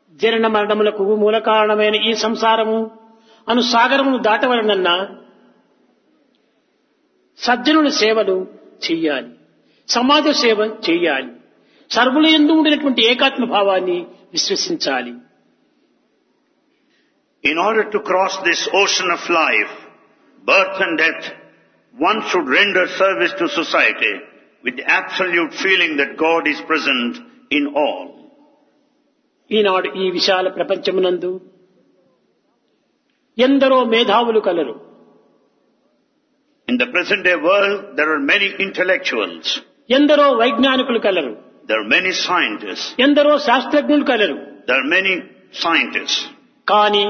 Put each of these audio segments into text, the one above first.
జనన మరణములకు మూల కారణమైన ఈ సంసారము అను సాగరమును దాటవలనన్నా సజ్జనుల సేవలు చెయ్యాలి సమాజ సేవ చెయ్యాలి సర్వుల ఎందు ఉండినటువంటి ఏకాత్మ భావాన్ని విశ్వసించాలి In order to cross this ocean of life, birth and death, one should render service to society with the absolute feeling that God is present in all. ఈనాడు ఈ విశాల ప్రపంచమునందు ఎందరో మేధావులు కలరు In the present day world, there are many intellectuals, ఎందరో వైజ్ఞానికులు కలరు there are many scientists, ఎందరో శాస్త్రజ్ఞులు కలరు there are many scientists. కానీ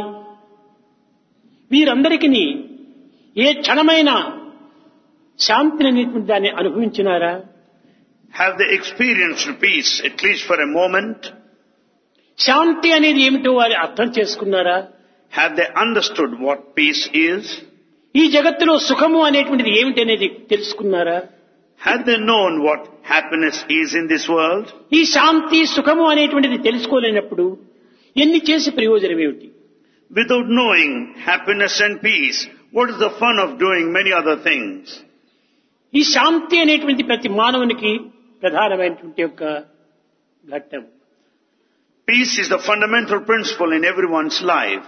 వీరందరికీ ఏ క్షణమైన శాంతిని అనేటువంటి దాన్ని అనుభవించినారా Have they experienced peace at least for a moment? శాంతి అనేది ఏమిటో వారు అర్థం చేసుకున్నారా Have they understood what peace is? ఈ జగత్తులో సుఖము అనేటువంటిది ఏమిటి అనేది తెలుసుకున్నారా Have they known what happiness is in this world? ఈ శాంతి సుఖము అనేటువంటిది తెలుసుకోలేనప్పుడు ఎన్ని చేసి ప్రయోజనం ఏమిటి Without knowing happiness and peace, what is the fun of doing many other things? ఈ శాంతి అనేటువంటి ప్రతి మానవునికి ప్రధానమైనటువంటి యొక్క ఘట్టం Peace is the fundamental principle in everyone's life.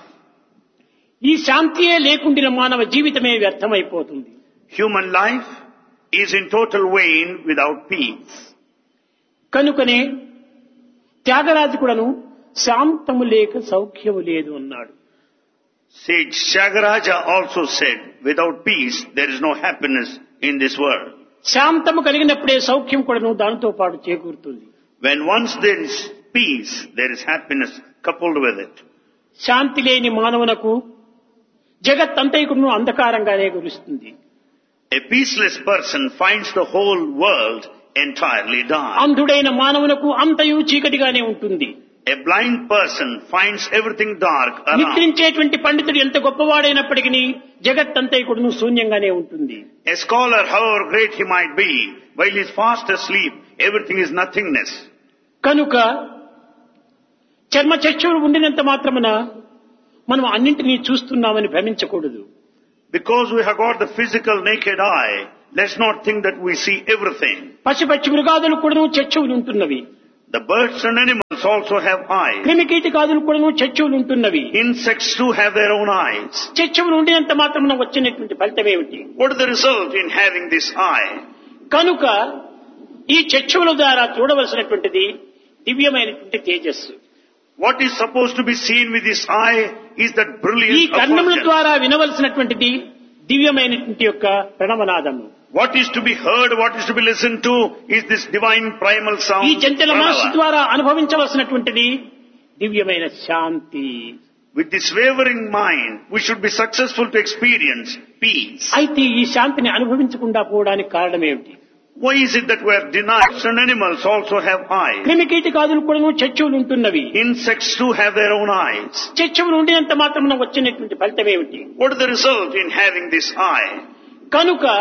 ఈ శాంతియే లేకుండిన మానవ జీవితమే వ్యర్థమైపోతుంది Human life is in total vain without peace. కనుకనే త్యాగరాజు కూడాను శాంతము లేక సౌఖ్యము లేదు అన్నాడు Sage Shagaraja also said, without peace, there is no happiness in this world. శాంతము కలిగినప్పుడే సౌఖ్యం కూడాను దానితో పాటు చేకూరుతుంది When once there is peace, there is happiness coupled with it. శాంతి లేని మానవునకు జగత్ అంతైకును అంధకారంగానే గురుస్తుంది A peaceless person finds the whole world entirely dark. అంధుడైన మానవునకు అంతయు చీకటిగానే ఉంటుంది A blind person finds everything dark around. నిద్రించేటువంటి పండితుడు ఎంత గొప్పవాడైనప్పటికీ జగత్ అంతైకుడును శూన్యంగానే ఉంటుంది A scholar, however great he might be, while he is fast asleep, everything is nothingness. కనుక చర్మ చక్షువులు ఉండినంత మాత్రమున మనం అన్నింటినీ చూస్తున్నామని భ్రమించకూడదు Because we have got the physical naked eye, let's not think that we see everything. పశుపక్షి మృగాదులు కూడాను చచ్చువులు ఉంటున్నవి The birds and animals also have eyes. క్రిమికీటకాదులు కూడాను చచ్చువులు ఉంటున్నవి Insects too have their own eyes. చచ్చువులు ఉండినంత మాత్రమున వచ్చినటువంటి ఫలితం ఏమిటి What is the result in having this eye? కనుక ఈ చచ్చువుల ద్వారా చూడవలసినటువంటిది దివ్యమైనటువంటి తేజస్సు What is supposed to be seen with this eye is that ఈ brilliant కర్ణముల effulgence. ద్వారా వినవలసినటువంటిది దివ్యమైనటువంటి యొక్క ప్రణవనాదము What is to be heard, what is to be listened to is this divine primal sound. ఈ చంచల మనస్సు Pranava. ద్వారా అనుభవించవలసినటువంటిది దివ్యమైన శాంతి With this wavering mind, we should be successful to experience peace. అయితే ఈ శాంతిని అనుభవించకుండా పోవడానికి కారణం ఏమిటి Why is it that we are denied? And animals also have eyes. క్రిమికీటకాదులు కూడాను చచ్చువులు ఉంటున్నవి Insects too have their own eyes. చచ్చువులు ఉండినంత మాత్రమున వచ్చినటువంటి ఫలితం ఏమిటి What is the result in having this eye? కనుక